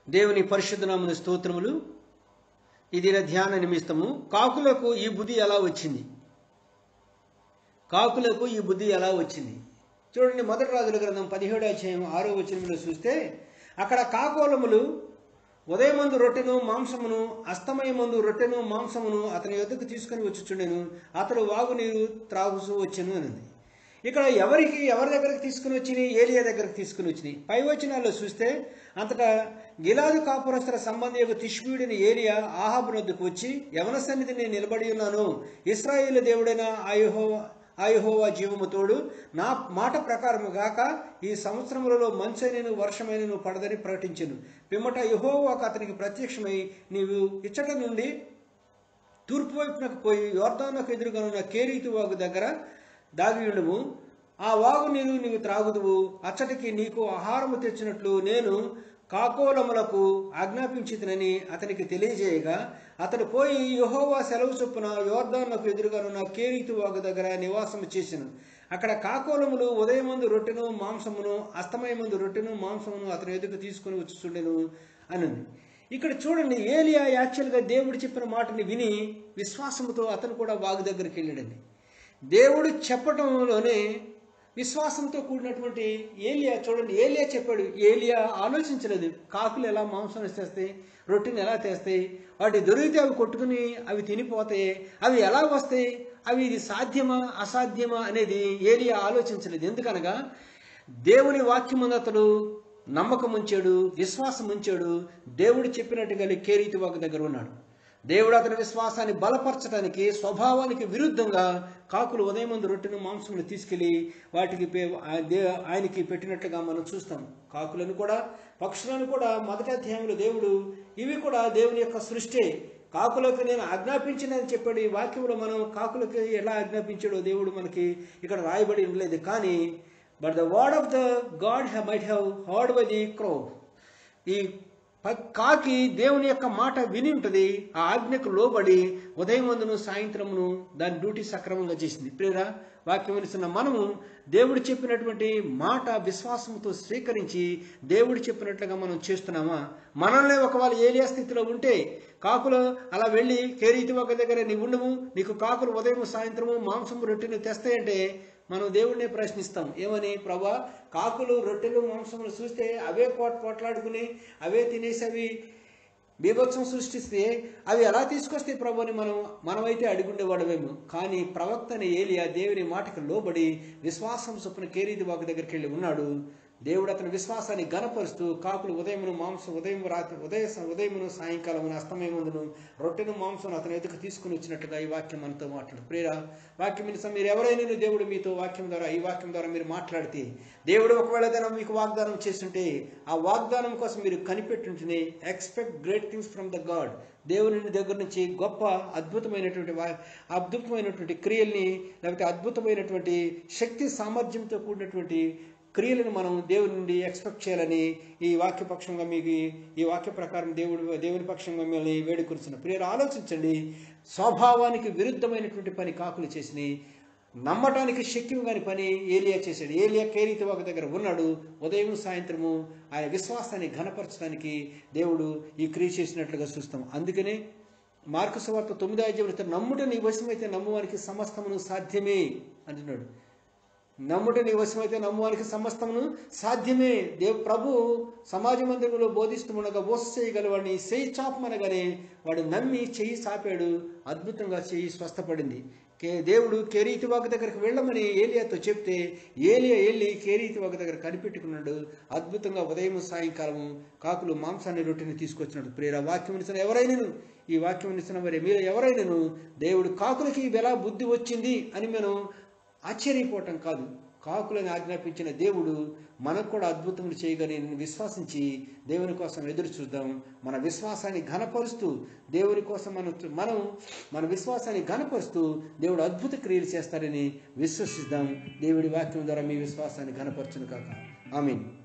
దేవుని పరిశుద్ధ నామన స్తోత్రములు ఇది నా ధ్యాన నిమిత్తము కాకులకు ఈ బుద్ధి ఎలా వచ్చింది కాకులకు ఈ బుద్ధి ఎలా వచ్చింది చూడండి మొదటి రాజుల గ్రంథం పదిహేడు అధ్యాయం ఆరో వచనంలో చూస్తే అక్కడ కాకోలములు ఉదయమందు రొట్టెను మాంసమును అస్తమయమందు రొట్టెను మాంసమును అతని యొద్దకు తీసుకుని వచ్చుచుండెను అతడు వాగునీరు త్రాగుతూ వచ్చెను అనింది ఇక్కడ ఎవరికి ఎవరి దగ్గరకు తీసుకుని వచ్చినాయి ఏలియా దగ్గరకు తీసుకుని వచ్చినాయి పై వచనాల్లో చూస్తే అంతటా గిలాదు కాపురస్తుల సంబంధి యొక్క తిష్మీయుడిని ఏలియా ఆహాబు వద్దకు వచ్చి యవన సన్నిధి నేను నిలబడి ఉన్నాను ఇస్రాయేల్ దేవుడైన ఆయుహో ఆయుహోవా జీవము తోడు నా మాట ప్రకారము గాక ఈ సంవత్సరములలో మంచైనను వర్షమైనను పడదని ప్రకటించెను పిమ్మట యహోవాకు అతనికి ప్రత్యక్షమై నీవు ఇచ్చట నుండి తూర్పు వైపునకు పోయి యోర్దానకు ఎదురుగా ఉన్న కేరీతు వాగు దగ్గర దాగియుండుము ఆ వాగు నీరు నీవు త్రాగుదువు అచ్చటికి నీకు ఆహారము తెచ్చినట్లు నేను కాకోలములకు ఆజ్ఞాపించితనని అతనికి తెలియజేయగా అతడు పోయి యహోవా సెలవు చొప్పున యోర్దానకు ఎదురుగానున్న కేరీతు వాగు దగ్గర నివాసము చేసెను అక్కడ కాకోలములు ఉదయమందు రొట్టెను మాంసమును అస్తమయమందు రొట్టెను మాంసమును అతని ఎదుగు తీసుకుని వచ్చుచుండెను అనుంది ఇక్కడ చూడండి ఏలియా యాక్చువల్గా దేవుడు చెప్పిన మాటని విని విశ్వాసంతో అతను కూడా వాగు దగ్గరికి వెళ్ళాడండి దేవుడు చెప్పటంలోనే విశ్వాసంతో కూడినటువంటి ఏలియా చూడండి ఏలియా చెప్పాడు ఏలియా ఆలోచించలేదు కాకులు ఎలా మాంసం తెస్తాయి రొట్టెని ఎలా తెస్తాయి వాటి దొరికితే అవి కొట్టుకుని అవి తినిపోతాయి అవి ఎలా వస్తాయి అవి ఇది సాధ్యమా అసాధ్యమా అనేది ఏలియా ఆలోచించలేదు ఎందుకనగా దేవుని వాక్యముందు అతడు నమ్మకం ఉంచాడు విశ్వాసం ఉంచాడు దేవుడు చెప్పినట్టుగా కేరీతి వాకు దగ్గర ఉన్నాడు దేవుడు అతని విశ్వాసాన్ని బలపరచడానికి స్వభావానికి విరుద్ధంగా కాకులు ఉదయం ముందు రొట్టెను మాంసమును తీసుకెళ్లి వాటికి ఆయనకి పెట్టినట్లుగా మనం చూస్తాం కాకులను కూడా పక్షులను కూడా మొదటి అధ్యాయంలో దేవుడు ఇవి కూడా దేవుని యొక్క సృష్టి కాకులకు నేను ఆజ్ఞాపించినని చెప్పాడు ఈ వాక్యంలో మనం కాకులకి ఎలా ఆజ్ఞాపించాడో దేవుడు మనకి ఇక్కడ రాయబడి ఉండలేదు కానీ but the word of the god might have heard by the crow ఈ కాకి దేవుని యొక్క మాట విని ఉంటుంది ఆ ఆజ్ఞకు లోబడి ఉదయం వందును సాయంత్రమును దాని డ్యూటీ సక్రమంగా చేసింది ప్రేరా వాక్యం వినిస్తున్న మనము దేవుడు చెప్పినటువంటి మాట విశ్వాసంతో స్వీకరించి దేవుడు చెప్పినట్లుగా మనం చేస్తున్నామా మనల్ని ఒకవేళ ఏలియా స్థితిలో ఉంటే కాకులు అలా వెళ్ళి కేరీతి ఒక దగ్గర నీ ఉండము నీకు కాకులు ఉదయం సాయంత్రము మాంసము రొట్టెని తెస్తాయంటే మనం దేవుడిని ప్రశ్నిస్తాం ఏమని ప్రభా కాకులు రొట్టెలు మాంసములు చూస్తే అవే పోట్ పోట్లాడుకుని అవే తినేసి అవి బీభత్సం సృష్టిస్తే అవి ఎలా తీసుకొస్తే ప్రభు అని మనం మనమైతే అడుగుండేవాడమేమో కానీ ప్రవక్తని ఏలియా దేవుని మాటకు లోబడి విశ్వాసం చొప్పున కేరీది వాకు దగ్గరికి వెళ్ళి ఉన్నాడు దేవుడు అతని విశ్వాసాన్ని గనపరుస్తూ కాకులు ఉదయమును మాంసం ఉదయం రాత్రి ఉదయ ఉదయమును సాయంకాలమును అస్తమయముందును రొట్టెను మాంసం అతని ఎదుకు తీసుకుని వచ్చినట్టుగా ఈ వాక్యం మనతో మాట్లాడు ప్రేర వాక్యం మీరు ఎవరైనా దేవుడు మీతో వాక్యం ద్వారా ఈ వాక్యం ద్వారా మీరు మాట్లాడితే దేవుడు ఒకవేళ ఏదైనా మీకు వాగ్దానం చేస్తుంటే ఆ వాగ్దానం కోసం మీరు కనిపెట్టుంటేనే expect great things from the god దేవుని దగ్గర నుంచి గొప్ప అద్భుతమైనటువంటి అద్భుతమైనటువంటి క్రియల్ని లేకపోతే అద్భుతమైనటువంటి శక్తి సామర్థ్యంతో కూడినటువంటి క్రియలను మనం దేవుని నుండి ఎక్స్పెక్ట్ చేయాలని ఈ వాక్యపక్షంగా మీకు ఈ వాక్య ప్రకారం దేవుడు దేవుని పక్షంగా మిమ్మల్ని వేడుకొరుచున్న ప్రియలు ఆలోచించండి స్వభావానికి విరుద్ధమైనటువంటి పని కాకులు చేసినాయి నమ్మటానికి శక్యం కాని పని ఏలియా చేశాడు ఏలియా కేరీతి ఒక దగ్గర ఉన్నాడు ఉదయం సాయంత్రము ఆయన విశ్వాసాన్ని ఘనపరచడానికి దేవుడు ఈ క్రియ చేసినట్లుగా చూస్తాం అందుకనే మార్కు సువార్త తొమ్మిదో అధ్యాయులతో నమ్ముట నీ వశమైతే నమ్మువానికి సమస్తమును సాధ్యమే అంటున్నాడు నమ్ముట నీ వశమైతే నమ్మువానికి సమస్తమును సాధ్యమే దేవ్ ప్రభు సమాజ మందిరంలో బోధిస్తుండగా బోస చేయగలవాడిని చేయి చాపమనగానే వాడు నమ్మి చెయ్యి చాపాడు అద్భుతంగా చెయ్యి స్వస్థపడింది కే దేవుడు కేరీతి వాకు దగ్గరికి వెళ్ళమని ఏలియాతో చెప్తే ఏలియా వెళ్ళి కేరీతి వాకు దగ్గర కనిపెట్టుకున్నాడు అద్భుతంగా ఉదయం సాయంకాలము కాకులు మాంసాన్ని రొట్టెని తీసుకొచ్చినాడు ప్రేర వాక్యం ఇచ్చిన ఎవరైనాను ఈ వాక్యం ఇచ్చిన మరి మీరు ఎవరైనాను దేవుడు కాకులకి ఎలా బుద్ధి వచ్చింది అని మనం ఆశ్చర్యపోవటం కాదు కాకులను ఆజ్ఞాపించిన దేవుడు మనకు కూడా అద్భుతములు చేయగలని విశ్వాసించి దేవుని కోసం ఎదురు చూద్దాం మన విశ్వాసాన్ని ఘనపరుస్తూ దేవుని కోసం మనం మనం మన విశ్వాసాన్ని ఘనపరుస్తూ దేవుడు అద్భుత క్రియలు చేస్తారని విశ్వసిద్దాం దేవుడి వాక్యం ద్వారా మీ విశ్వాసాన్ని ఘనపరచును కాక ఆమెను